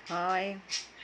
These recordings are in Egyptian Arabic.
هاي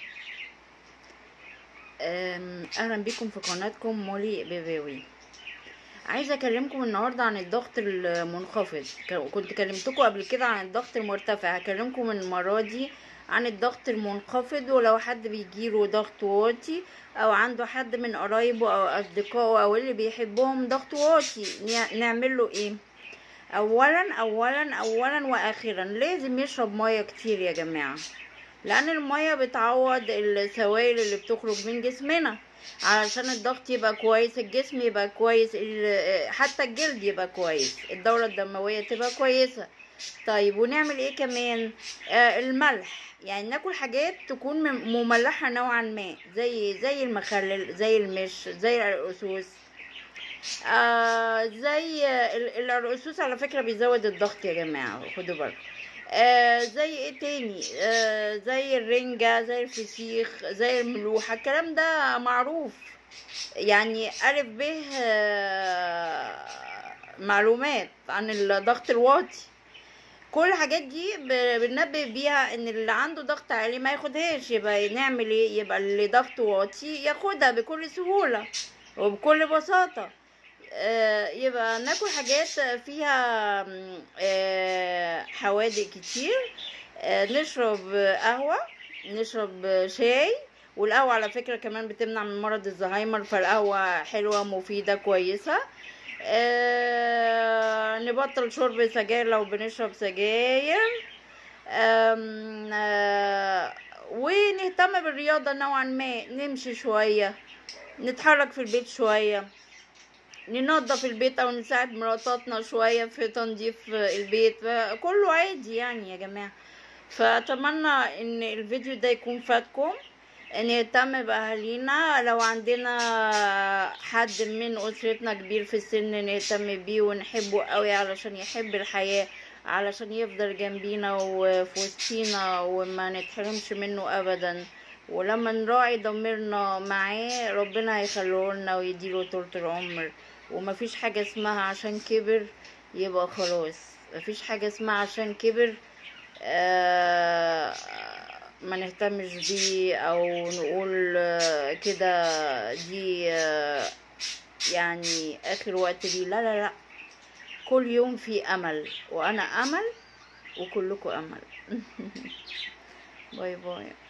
أم، اهلا بكم في قناتكم مولي بيباوي عايزه اكلمكم النهارده عن الضغط المنخفض ك- كنت كلمتكم قبل كده عن الضغط المرتفع هكلمكم المره دي عن الضغط المنخفض ولو حد بيجيله ضغط واطي او عنده حد من قرايبه او اصدقائه او اللي بيحبهم ضغط واطي نع- نعمل له ايه اولا اولا اولا واخيرا لازم يشرب ميه كتير يا جماعه لان الميه بتعوض السوائل اللي بتخرج من جسمنا علشان الضغط يبقى كويس الجسم يبقى كويس ال- حتى الجلد يبقى كويس الدورة الدموية تبقى كويسة طيب ونعمل ايه كمان آه الملح يعني ناكل حاجات تكون مم- مملحة نوعا ما زي زي المخلل زي المش زي العرقسوس آه زي ال- العرقسوس على فكرة بيزود الضغط يا جماعة خدوا بالكم آه زي ايه تاني آه زي الرنجة زي الفسيخ زي الملوحة الكلام ده معروف يعني ألف به آه معلومات عن الضغط الواطي كل الحاجات دي ب- بننبه بيها ان اللي عنده ضغط عالي ما ياخدهاش يبقى نعمل ايه يبقى اللي ضغطه واطي ياخدها بكل سهولة وبكل بساطة آه، يبقى ناكل حاجات فيها مم، آه، حوادق كتير آه، نشرب قهوة نشرب شاي والقهوة على فكرة كمان بتمنع من مرض الزهايمر فالقهوة حلوة مفيدة كويسة آه، نبطل شرب سجاير لو بنشرب سجاير آم، آه، ونهتم بالرياضة نوعا ما نمشي شوية نتحرك في البيت شوية ننظف البيت او نساعد مراتاتنا شوية في تنظيف البيت كله عادي يعني يا جماعة فاتمنى ان الفيديو ده يكون فاتكم نهتم باهالينا لو عندنا حد من اسرتنا كبير في السن نهتم بيه ونحبه قوي علشان يحب الحياة علشان يفضل جنبينا وفي وسطينا وما نتحرمش منه ابدا ولما نراعي ضميرنا معاه ربنا هيخليه لنا ويديله طولة العمر ومفيش حاجة اسمها عشان كبر يبقى خلاص مفيش حاجة اسمها عشان كبر آه ما نهتمش بيه او نقول آه، كده دي آه، يعني اخر وقت ليه لا لا لا كل يوم في امل وانا امل وكلكم امل باي باي